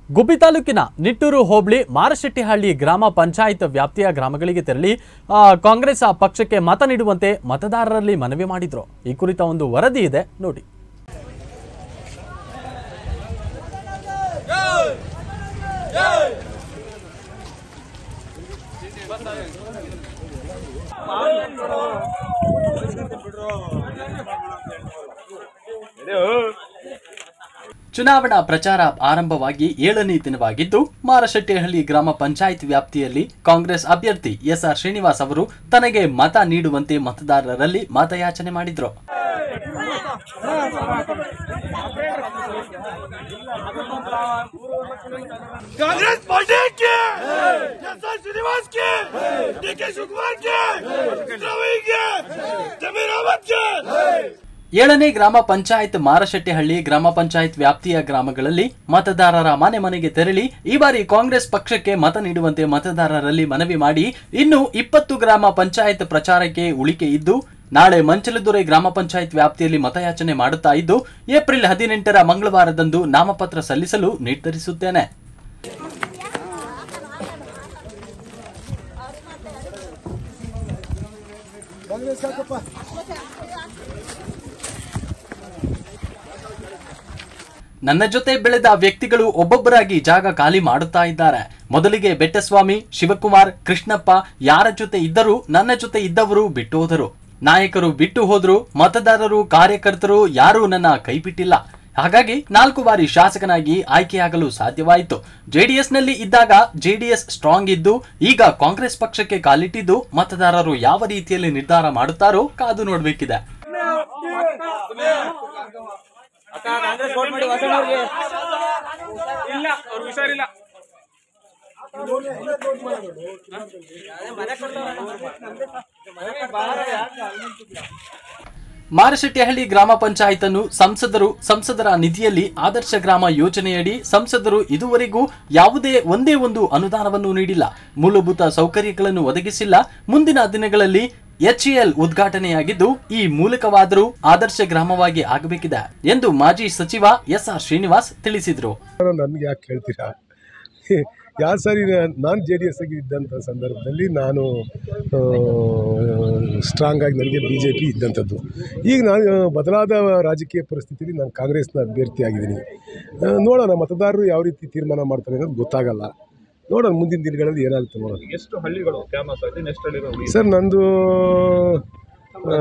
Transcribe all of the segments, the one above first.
ಗುಬ್ಬಿ ತಾಲೂಕಿನ ನಿಟ್ಟೂರು ಹೋಬಳಿ ಮಾರಶೆಟ್ಟಿಹಳ್ಳಿ ಗ್ರಾಮ ಪಂಚಾಯತ್ ವ್ಯಾಪ್ತಿಯ ಗ್ರಾಮಗಳಿಗೆ ತೆರಳಿ ಆ, ಕಾಂಗ್ರೆಸ್ ಆ ಪಕ್ಷಕ್ಕೆ ಮತ ನೀಡುವಂತೆ ಮತದಾರರಲ್ಲಿ ಮನವಿ ಮಾಡಿದ್ರು ಈ ಕುರಿತ ಒಂದು ವರದಿ ಇದೆ ನೋಡಿ ಚುನಾವಣಾ ಪ್ರಚಾರ ಆರಂಭವಾಗಿ ಏಳನೇ ದಿನವಾಗಿದ್ದು ಮಾರಶೆಟ್ಟಿಹಳ್ಳಿ ಗ್ರಾಮ ಪಂಚಾಯತ್ ವ್ಯಾಪ್ತಿಯಲ್ಲಿ ಕಾಂಗ್ರೆಸ್ ಅಭ್ಯರ್ಥಿ ಎಸ್ಆರ್ ಶ್ರೀನಿವಾಸ್ ಅವರು ತನಗೆ ಮತ ನೀಡುವಂತೆ ಮತದಾರರಲ್ಲಿ ಮತಯಾಚನೆ ಮಾಡಿದ್ರು Congress party K SR Srinivas K DK Shivkumar के द्रविड़ के जमीर अहमद के ಏಳನೇ ಗ್ರಾಮ ಪಂಚಾಯತ್ ಮಾರಶೆಟ್ಟಿಹಳ್ಳಿ ಗ್ರಾಮ ಪಂಚಾಯತ್ ವ್ಯಾಪ್ತಿಯ ಗ್ರಾಮಗಳಲ್ಲಿ ಮತದಾರರ ಮನೆ ಮನೆಗೆ ತೆರಳಿ ಈ ಬಾರಿ ಕಾಂಗ್ರೆಸ್ ಪಕ್ಷಕ್ಕೆ ಮತ ನೀಡುವಂತೆ ಮತದಾರರಲ್ಲಿ ಮನವಿ ಮಾಡಿ ಇನ್ನು ಇಪ್ಪತ್ತು ಗ್ರಾಮ ಪಂಚಾಯತ್ ಪ್ರಚಾರಕ್ಕೆ ಉಳಿಕೆ ಇದ್ದು ನಾಳೆ ಮಂಚಲದೊರೆ ಗ್ರಾಮ ಪಂಚಾಯತ್ ವ್ಯಾಪ್ತಿಯಲ್ಲಿ ಮತಯಾಚನೆ ಮಾಡುತ್ತಾ ಇದ್ದು ಏಪ್ರಿಲ್ ಹದಿನೆಂಟರ ಮಂಗಳವಾರದಂದು ನಾಮಪತ್ರ ಸಲ್ಲಿಸಲು ನಿರ್ಧರಿಸುತ್ತೇನೆ ನನ್ನ ಜೊತೆ ಬೆಳೆದ ವ್ಯಕ್ತಿಗಳು ಒಬ್ಬೊಬ್ಬರಾಗಿ ಜಾಗ ಖಾಲಿ ಮಾಡುತ್ತಾ ಇದ್ದಾರೆ ಮೊದಲಿಗೆ ಬೆಟ್ಟಸ್ವಾಮಿ ಶಿವಕುಮಾರ್ ಕೃಷ್ಣಪ್ಪ ಯಾರ ಜೊತೆ ಇದ್ದರೂ ನನ್ನ ಜೊತೆ ಇದ್ದವರು ಬಿಟ್ಟು ಹೋದರು ನಾಯಕರು ಬಿಟ್ಟು ಹೋದ್ರು ಮತದಾರರು ಕಾರ್ಯಕರ್ತರು ಯಾರೂ ನನ್ನ ಕೈಬಿಟ್ಟಿಲ್ಲ ಹಾಗಾಗಿ ನಾಲ್ಕು ಬಾರಿ ಶಾಸಕನಾಗಿ ಆಯ್ಕೆಯಾಗಲು ಸಾಧ್ಯವಾಯಿತು ಜೆಡಿಎಸ್ನಲ್ಲಿ ಇದ್ದಾಗ ಜೆಡಿಎಸ್ ಸ್ಟ್ರಾಂಗ್ ಇದ್ದು ಈಗ ಕಾಂಗ್ರೆಸ್ ಪಕ್ಷಕ್ಕೆ ಕಾಲಿಟ್ಟಿದ್ದು ಮತದಾರರು ಯಾವ ರೀತಿಯಲ್ಲಿ ನಿರ್ಧಾರ ಮಾಡುತ್ತಾರೋ ಕಾದು ನೋಡಬೇಕಿದೆ ಇಲ್ಲ ಅವ್ರು ಹುಷಾರಿಲ್ಲ ಮಾರಶೆಟ್ಟಿಹಳ್ಳಿ ಗ್ರಾಮ ಪಂಚಾಯತ್ ಅನ್ನು ಸಂಸದರು ಸಂಸದರ ನಿಧಿಯಲ್ಲಿ ಆದರ್ಶ ಗ್ರಾಮ ಯೋಜನೆಯಡಿ ಸಂಸದರು ಇದುವರೆಗೂ ಯಾವುದೇ ಒಂದೇ ಒಂದು ಅನುದಾನವನ್ನು ನೀಡಿಲ್ಲ ಮೂಲಭೂತ ಸೌಕರ್ಯಗಳನ್ನು ಒದಗಿಸಿಲ್ಲ ಮುಂದಿನ ದಿನಗಳಲ್ಲಿ ಎಚ್ಎಎಲ್ ಉದ್ಘಾಟನೆಯಾಗಿದ್ದು ಈ ಮೂಲಕವಾದರೂ ಆದರ್ಶ ಗ್ರಾಮವಾಗಿ ಆಗಬೇಕಿದೆ ಎಂದು ಮಾಜಿ ಸಚಿವ ಎಸ್ಆರ್ ಶ್ರೀನಿವಾಸ್ ತಿಳಿಸಿದರು ನನಗೆ ಯಾಕೆ ಕೇಳ್ತೀರಾ ಯಾವ ಸರಿ ನಾನು ಜೆ ಡಿ ಎಸ್ ಆಗಿ ಇದ್ದಂಥ ಸಂದರ್ಭದಲ್ಲಿ ನಾನು ಸ್ಟ್ರಾಂಗ್ ಆಗಿ ನನಗೆ ಬಿ ಜೆ ಪಿ ಇದ್ದಂಥದ್ದು ಈಗ ನಾನು ಬದಲಾದ ರಾಜಕೀಯ ಪರಿಸ್ಥಿತಿಯಲ್ಲಿ ನಾನು ಕಾಂಗ್ರೆಸ್ನ ಅಭ್ಯರ್ಥಿ ಆಗಿದ್ದೀನಿ ಆ, ನೋಡೋಣ ಮತದಾರರು ಯಾವ ರೀತಿ ತೀರ್ಮಾನ ಮಾಡ್ತಾರೆ ಅನ್ನೋದು ಗೊತ್ತಾಗಲ್ಲ ನೋಡೋಣ ಮುಂದಿನ ದಿನಗಳಲ್ಲಿ ಏನಾಗುತ್ತೆ ನೋಡೋಣ ಎಷ್ಟು ಹಳ್ಳಿಗಳು ಫೇಮಸ್ ಆಯ್ತು ನೆಕ್ಸ್ಟ್ ಹಳ್ಳಿಗಳು ಸರ್ ನಂದು ಆ,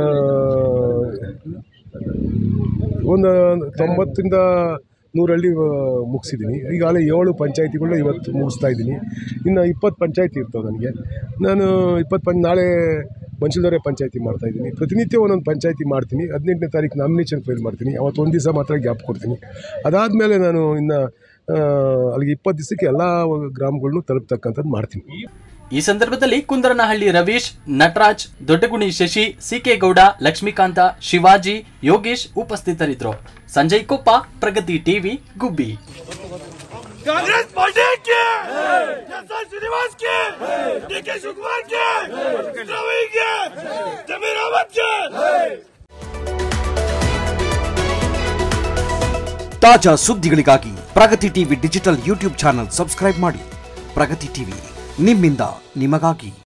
ಒಂದು ತೊಂಬತ್ತರಿಂದ ನೂರಳ್ಳಿ ಮುಗಿಸಿದ್ದೀನಿ ಈಗಾಗಲೇ ಏಳು ಪಂಚಾಯತಿಗಳನ್ನ ಇವತ್ತು ಮುಗಿಸ್ತಾ ಇದ್ದೀನಿ ಇನ್ನು ಇಪ್ಪತ್ತು ಪಂಚಾಯತಿ ಇರ್ತವೆ ನನಗೆ ನಾನು ಇಪ್ಪತ್ತು ಪಂಚ್ ನಾಳೆ ಮಂಚಲದವರೆ ಪಂಚಾಯತಿ ಮಾಡ್ತಾ ಇದ್ದೀನಿ ಪ್ರತಿನಿತ್ಯ ಒಂದೊಂದು ಪಂಚಾಯತಿ ಮಾಡ್ತೀನಿ ಹದಿನೆಂಟನೇ ತಾರೀಕು ನಾಮಿನೇಷನ್ ಫೈಲ್ ಮಾಡ್ತೀನಿ ಅವತ್ತು ಒಂದು ದಿವಸ ಮಾತ್ರ ಗ್ಯಾಪ್ ಕೊಡ್ತೀನಿ ಅದಾದಮೇಲೆ ನಾನು ಇನ್ನು ಆ, ಅಲ್ಲಿಗೆ ಇಪ್ಪತ್ತು ದಿವಸಕ್ಕೆ ಎಲ್ಲ ಗ್ರಾಮಗಳ್ನು ತಲುಪ್ತಕ್ಕಂಥದ್ದು ಮಾಡ್ತೀನಿ ಈ ಸಂದರ್ಭದಲ್ಲಿ ಕುಂದರನಹಳ್ಳಿ ರವೀಶ್ ನಟರಾಜ್ ದೊಡ್ಡಗುಣಿ ಶಶಿ ಸಿಕೆ ಗೌಡ ಲಕ್ಷ್ಮೀಕಾಂತ ಶಿವಾಜಿ ಯೋಗೇಶ್ ಉಪಸ್ಥಿತರಿದ್ದರು Sanjay Koppa Pragati TV Gubbi Congress party K SR Srinivas K DK Shivkumar के द्रविड़ के जमीर अहमद के ತಾಜಾ ಸುದ್ದಿಗಳಿಗಾಗಿ Pragati TV digital YouTube channel subscribe ಮಾಡಿ ಪ್ರಗತಿ ಟಿವಿ ನಿಮ್ಮಿಂದ ನಿಮಗಾಗಿ